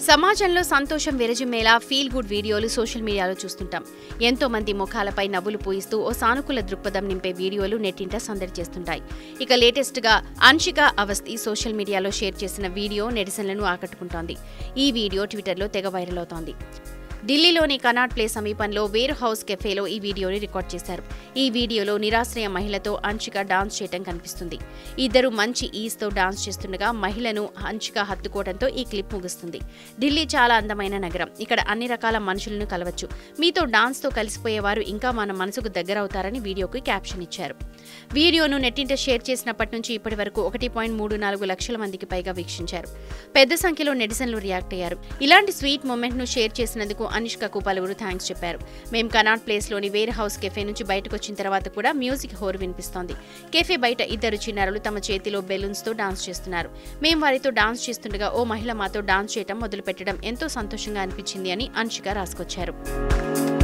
సమాజంలో సంతోషం విరజిమ్మేలా ఫీల్ గుడ్ వీడియోలు సోషల్ మీడియాలో చూస్తుంటాం ఎంతో మంది ముఖాలపై నవ్వులు పూయిస్తూ ఓ సానుకూల దృక్పథం నింపే వీడియోలు నెట్టింట సందడి చేస్తుంటాయి ఇక లేటెస్ట్ గా అన్షిక అవస్థి సోషల్ మీడియాలో షేర్ చేసిన వీడియో నెటిజన్లను ఆకట్టుకుంటోంది ఈ వీడియో ట్విట్టర్లో తెగ వైరల్ అవుతోంది ఢిల్లీలోని కనాట్ ప్లే సమీపంలో వేర్ హౌస్ కెఫేలో ఈ వీడియోని రికార్డ్ చేశారు ఈ వీడియోలో నిరాశ్రయ మహిళతో అంచిక డాన్స్ చేయటం కనిపిస్తుంది ఇద్దరు మంచి ఈస్తో డాన్స్ చేస్తుండగా మహిళను అంచిక హత్తుకోవడంతో ఈ క్లిప్ ముగుస్తుంది ఢిల్లీ చాలా అందమైన నగరం ఇక్కడ అన్ని రకాల మనుషులను కలవచ్చు మీతో డాన్స్తో కలిసిపోయేవారు ఇంకా మన మనసుకు దగ్గర అవుతారని వీడియోకి క్యాప్షన్ ఇచ్చారు వీడియోను నెట్టింట షేర్ చేసినప్పటి నుంచి ఇప్పటి వరకు ఒకటి పాయింట్ మూడు నాలుగు లక్షల మందికి పైగా వీక్షించారు పెద్ద సంఖ్యలో నెటిజన్లు రియాక్ట్ అయ్యారు ఇలాంటి స్వీట్ మూమెంట్ ను షేర్ చేసినందుకు అనుష్కకు పలువురు థ్యాంక్స్ చెప్పారు మేం కనాట్ ప్లేస్ లోని వేర్ హౌస్ కెఫే నుంచి బయటకు వచ్చిన తర్వాత కూడా మ్యూజిక్ హోర్ వినిపిస్తోంది కెఫే బయట ఇద్దరు చిన్నారులు తమ చేతిలో బెలూన్స్ తో డాన్స్ చేస్తున్నారు మేం వారితో డాన్స్ చేస్తుండగా ఓ మహిళ మాతో డాన్స్ చేయటం మొదలు పెట్టడం ఎంతో సంతోషంగా అనిపించింది అని అంశిక రాసుకొచ్చారు